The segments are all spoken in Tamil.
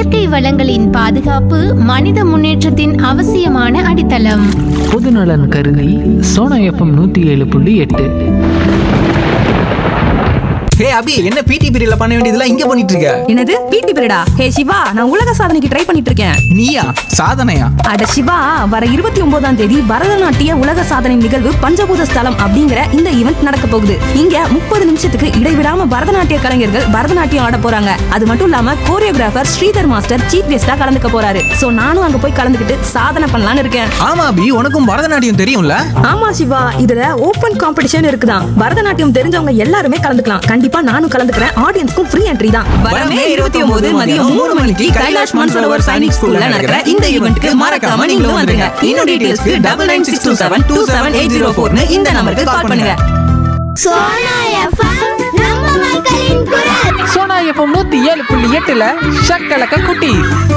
இயற்கை வளங்களின் பாதுகாப்பு மனித முன்னேற்றத்தின் அவசியமான அடித்தளம் பொதுநலன் கருதி சோனா எஃப்எம் நூற்றி ஏழு புள்ளி எட்டு ஹே அபி என்ன பிடி பீரியட்ல பண்ண வேண்டியதெல்லாம் இங்க பண்ணிட்டு இருக்க என்னது பிடி பீரியடா ஹே சிவா நான் உலக சாதனைக்கு ட்ரை பண்ணிட்டு இருக்கேன் நீயா சாதனையா அட சிவா வர இருபத்தி ஒன்பதாம் தேதி பரதநாட்டிய உலக சாதனை நிகழ்வு பஞ்சபூத ஸ்தலம் அப்படிங்கிற இந்த ஈவெண்ட் நடக்க போகுது இங்க முப்பது நிமிஷத்துக்கு இடைவிடாம பரதநாட்டிய கலைஞர்கள் பரதநாட்டியம் ஆட போறாங்க அது மட்டும் இல்லாம கோரியோகிராஃபர் ஸ்ரீதர் மாஸ்டர் சீஃப் கெஸ்டா கலந்துக்க போறாரு சோ நானும் அங்க போய் கலந்துக்கிட்டு சாதனை பண்ணலாம்னு இருக்கேன் ஆமா அபி உனக்கும் பரதநாட்டியம் தெரியும்ல ஆமா சிவா இதுல ஓபன் காம்படிஷன் இருக்குதான் பரதநாட்டியம் தெரிஞ்சவங்க எல்லாருமே கலந்துக்கலாம் கண்டிப்பா நானும் கலந்துக்கிறேன் ஆடியன்ஸ்க்கும் ஃப்ரீ என்ட்ரி தான் வரமே இருபத்தி ஒன்பது மதியம் மூணு மணிக்கு கைலாஷ் மான்சரோவர் சைனிக் ஸ்கூல்ல நடக்கிற இந்த ஈவெண்ட்க்கு மறக்காம நீங்களும் வந்துருங்க இன்னும் டீடைல்ஸ்க்கு double nine six two seven two seven eight zero ஃபோர்னு இந்த நம்பருக்கு கால் பண்ணுங்க சோனா எஃப்எம் நம்ம மக்களின் குரல் சோனா எஃப்எம் நூற்றி ஏழு புள்ளி எட்டில் ஷக்கலக்க குட்டி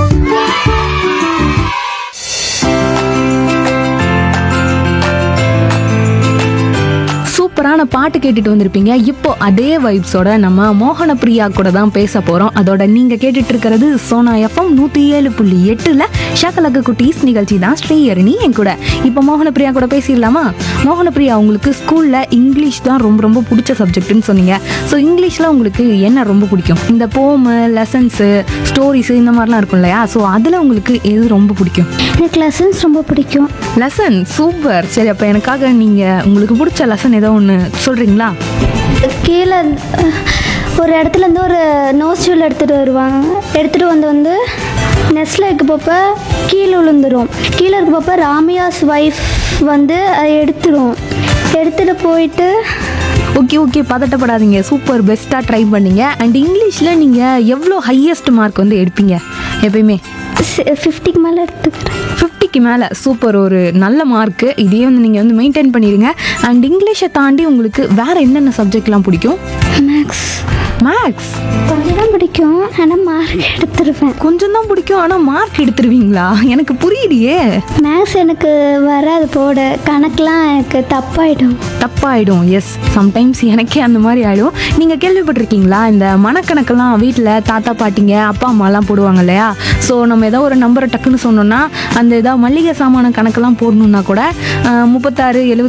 சூப்பரான பாட்டு கேட்டுட்டு வந்திருப்பீங்க இப்போ அதே வைப்ஸோட நம்ம மோகன பிரியா கூட தான் பேச போறோம் அதோட நீங்க கேட்டுட்டு இருக்கிறது சோனா எஃப்எம் நூத்தி ஏழு புள்ளி எட்டுல ஷகலக்கு குட்டீஸ் நிகழ்ச்சி தான் ஸ்ரீயரணி என் கூட இப்போ மோகன பிரியா கூட பேசிடலாமா மோகன பிரியா உங்களுக்கு ஸ்கூல்ல இங்கிலீஷ் தான் ரொம்ப ரொம்ப பிடிச்ச சப்ஜெக்ட்னு சொன்னீங்க ஸோ இங்கிலீஷ்ல உங்களுக்கு என்ன ரொம்ப பிடிக்கும் இந்த போமு லெசன்ஸு ஸ்டோரிஸ் இந்த மாதிரிலாம் இருக்கும் இல்லையா ஸோ அதில் உங்களுக்கு எது ரொம்ப பிடிக்கும் எனக்கு லெசன்ஸ் ரொம்ப பிடிக்கும் லெசன் சூப்பர் சரி அப்போ எனக்காக நீங்கள் உங்களுக்கு பிடிச்ச லெசன் ஏதோ ஒன்று சொல்கிறீங்களா கீழே அஹ், ஒரு இடத்துல இருந்து ஒரு நோஸ் ஜூல் எடுத்துகிட்டு வருவாங்க எடுத்துகிட்டு வந்து வந்து நெஸ்டில் இருக்க போப்ப கீழே விழுந்துரும் கீழே இருக்க போப்ப ராமியாஸ் ஒய்ஃப் வந்து அதை எடுத்துடும் எடுத்துகிட்டு போயிட்டு ஓகே ஓகே பதட்டப்படாதீங்க சூப்பர் பெஸ்ட்டாக ட்ரை பண்ணீங்க அண்ட் இங்கிலீஷில் நீங்கள் எவ்வளோ ஹையஸ்ட் மார்க் வந்து எடுப்பீங்க எப்பயுமே ஃபிஃப்டிக்கு மேலே எடுத்துக்கிறேன் ஃபிஃப்டிக்கு மேலே சூப்பர் ஒரு நல்ல மார்க்கு இதே வந்து நீங்கள் வந்து மெயின்டைன் பண்ணிடுங்க அண்ட் இங்கிலீஷை தாண்டி உங்களுக்கு வேறு என்னென்ன சப்ஜெக்ட்லாம் பிடிக்கும் மேக்ஸ் மேக்ஸ் கொஞ்சம் தான் பிடிக்கும் ஆனால் மார்க் எடுத்துருவேன் கொஞ்சம் தான் பிடிக்கும் ஆனால் மார்க் எடுத்துருவீங்களா எனக்கு புரியலையே மேக்ஸ் எனக்கு வராது போட கணக்கெலாம் எனக்கு தப்பாயிடும் தப்பாயிடும் எஸ் சம்டைம்ஸ் எனக்கே அந்த மாதிரி ஆயிடும் நீங்கள் கேள்விப்பட்டிருக்கீங்களா இந்த மனக்கணக்கெல்லாம் வீட்டில் தாத்தா பாட்டிங்க அப்பா அம்மாலாம் போடுவாங்க இல்லையா ஸோ நம்ம ஏதோ ஒரு நம்பரை டக்குன்னு சொன்னோம்னா அந்த ஏதாவது மளிகை சாமான கணக்கெல்லாம் போடணுன்னா கூட ஆஹ், முப்பத்தாறு எழுபத்தி